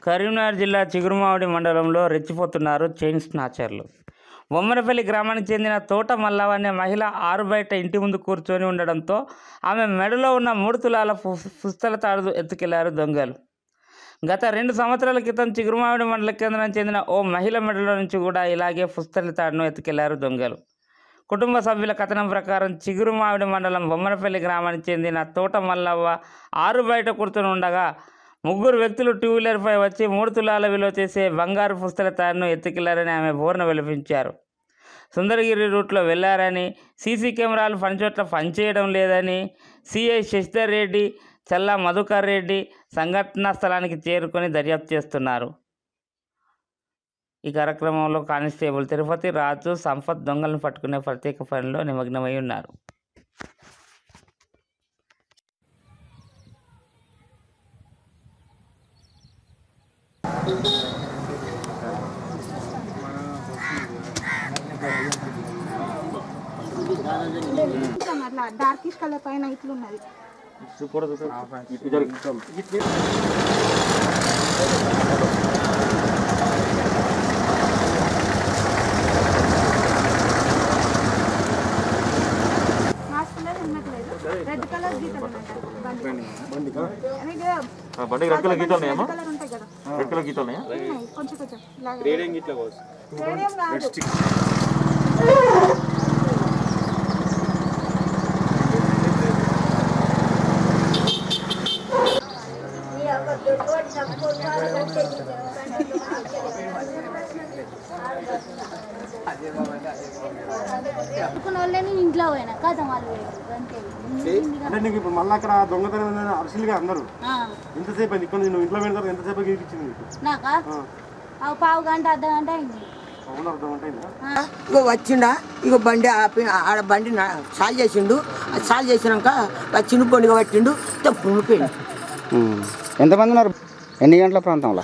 కరీంనగర్ జిల్లా చిగురుమామిడి మండలంలో రెచ్చిపోతున్నారు చైన్ స్నాచర్లు బొమ్మనపల్లి గ్రామానికి చెందిన తోట మల్లవ అనే మహిళ ఆరు బయట ఇంటి ముందు కూర్చొని ఉండడంతో ఆమె మెడలో ఉన్న మూడు తులాల పు- పుస్తల తాడు ఎత్తుకెళ్లారు దొంగలు గత రెండు సంవత్సరాల క్రితం చిగురుమామిడి మండల కేంద్రానికి చెందిన ఓ మహిళ మెడలో నుంచి కూడా ఇలాగే పుస్తల తాడును ఎత్తుకెళ్లారు దొంగలు కుటుంబ సభ్యుల కథనం ప్రకారం చిగురుమావిడి మండలం బొమ్మనపల్లి గ్రామానికి చెందిన తోట మల్లవ్వ ఆరు బయట కూర్చొని ఉండగా ముగ్గురు వ్యక్తులు టూ వీలర్పై వచ్చి మూడు తులాల విలువ చేసే బంగారు పుస్తల తాడును ఎత్తుకెళ్లారని ఆమె బోర్న వెలిపించారు సుందరగిరి రూట్లో వెళ్లారని సీసీ కెమెరాలు పనిచోట్ల పనిచేయడం లేదని సిఐ శశిధర్ రెడ్డి చల్లా మధుకర్ రెడ్డి సంఘటనా స్థలానికి చేరుకొని దర్యాప్తు చేస్తున్నారు ఈ కార్యక్రమంలో కానిస్టేబుల్ తిరుపతి రాజు సంపత్ దొంగలను పట్టుకునే ప్రత్యేక పనిలో నిమగ్నమై ఉన్నారు కొంచెం అట్లా డార్కిష్ కలర్ పైన ఇట్లున్నది హాస్పిటల్ ఉన్నట్లేదు రెడ్ కలర్ గీతలు ఉన్నాయి బండికి రెడ్ కలర్ గీతలు ఉన్నాయమ్మా కలర్ ఉంటాయి కదా రెడ్ కలర్ గీతలు ఉన్నాయా ఉన్నాయి కొంచెం కొంచెం రేడియం కాదు అనుకున్న వాళ్ళని ఇంట్లో పోయినా కదా వాళ్ళు పోయారు అంతే అంటే నీకు ఇప్పుడు మళ్ళీ అక్కడ దొంగతనం అరుసులుగా అన్నారు ఆ, ఎంతసేపు అయింది ఇక్కడ నువ్వు ఇంట్లో పెడతారు ఎంతసేపు గీపించింది నీకు నాకా ఆ పావు గంట అర్ధ గంట అయింది అవును అర్థం అంటే ఇగో వచ్చిండా ఇగో బండి ఆపి ఆడ బండి నా- సాల్ చేసిండు అది సాల్ చేసినాక ఆ చిన్న పండుగ పట్టిండు పులిపోయిండు ఎంతమంది ఉన్నారు ఎన్ని గంటల ప్రాంతంలో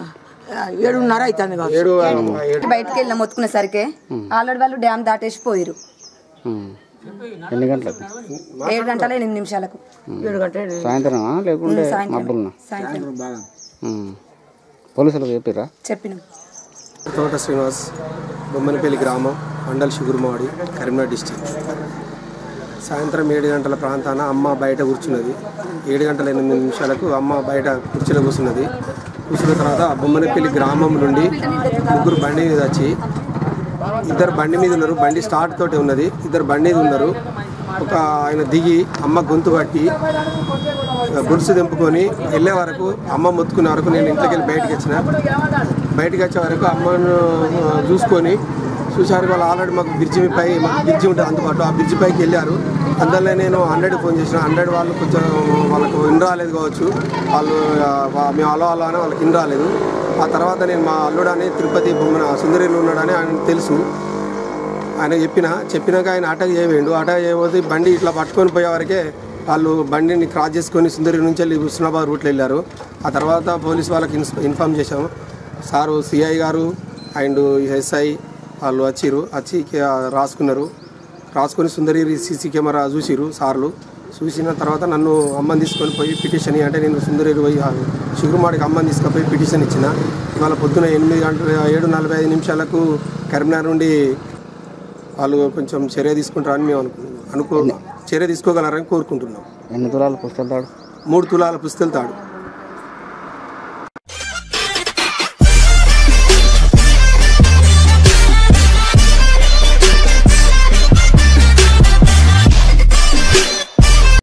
ఏడున్నర అవుతుంది కావచ్చు బయటకు వెళ్ళిన మొత్తుకునేసరికి ఆల్రెడీ వాళ్ళు డ్యామ్ దాటేసి పోయిరు ఉమ్. ఎన్ని గంటలకు ఏడు గంటల ఎనిమిది నిమిషాలకు ఏడు గంటల సాయంత్రమా లేకుంటే సాయంత్రం మబ్బులనా సాయంత్రం ఉమ్. పోలీసులకు చెప్పిరా చెప్పినాం తోట శ్రీనివాస్ బొమ్మనపల్లి గ్రామం మండల్ షుగురుమాడి కరీంనగర్ డిస్టిక్ సాయంత్రం ఏడు గంటల ప్రాంతాన అమ్మ బయట కూర్చున్నది ఏడు గంటల ఎనిమిది నిమిషాలకు అమ్మ బయట కుర్చీలో కూర్చున్నది కూర్చున్న తర్వాత బొమ్మనపల్లి గ్రామం నుండి ముగ్గురు బండి మీద వచ్చి ఇద్దరు బండి మీద ఉన్నారు బండి స్టార్ట్ తోటి ఉన్నది ఇద్దరు బండి మీద ఉన్నారు ఒక ఆయన దిగి అమ్మ గొంతు పట్టి గుడిసు దింపుకొని వెళ్ళే వరకు అమ్మ మొత్తుకునే వరకు నేను ఇంట్లోకి వెళ్ళి బయటకు వచ్చిన బయటకు వచ్చే వరకు అమ్మను ఆ, చూసుకొని చూసారు వాళ్ళు ఆల్రెడీ మాకు బ్రిడ్జి పై మాకు బ్రిడ్జి ఉంటుంది అందుబాటు ఆ బ్రిడ్జి పైకి వెళ్ళారు అందులో నేను హండ్రెడ్ ఫోన్ చేసిన హండ్రెడ్ వాళ్ళు కొంచెం వాళ్ళకు ఇన్ రాలేదు కావచ్చు వాళ్ళు ఆ, వా- మేము అలో అలా అని వాళ్ళకి ఇన్ రాలేదు ఆ తర్వాత నేను మా అల్లుడని తిరుపతి బొమ్మన సుందరిలో ఉన్నాడని ఆయన తెలుసు ఆయన చెప్పిన చెప్పినాక ఆయన అటాక్ చేయవేయండు అటాక్ చేయబోతే బండి ఇట్లా పట్టుకొని పోయే వరకే వాళ్ళు బండిని క్రాస్ చేసుకొని సుందరి నుంచి వెళ్ళి హుస్నాబాద్ రూట్లో వెళ్ళారు ఆ తర్వాత పోలీస్ వాళ్ళకి ఇన్స్ ఇన్ఫామ్ చేశాము సారు సిఐ గారు అండ్ ఎస్ఐ వాళ్ళు వచ్చిర్రు వచ్చి కే- రాసుకున్నారు రాసుకొని సుందరి సీసీ కెమెరా చూసిరు సార్లు చూసిన తర్వాత నన్ను అమ్మని తీసుకొని పోయి పిటిషన్ ఇయ్యి అంటే నేను సుందరి పోయి చిగురుమాడికి అమ్మని తీసుకుపోయి పిటిషన్ ఇచ్చిన ఇవాళ పొద్దున ఎనిమిది గంటల ఏడు నలభై ఐదు నిమిషాలకు కరీంనగర్ నుండి వాళ్ళు కొంచెం చర్య తీసుకుంటారని మేము అనుకు అనుకో చర్య తీసుకోగలరని కోరుకుంటున్నాం ఎన్ని తులాలు పుస్తకాలు తాడు మూడు తులాల పుస్తలు తాడు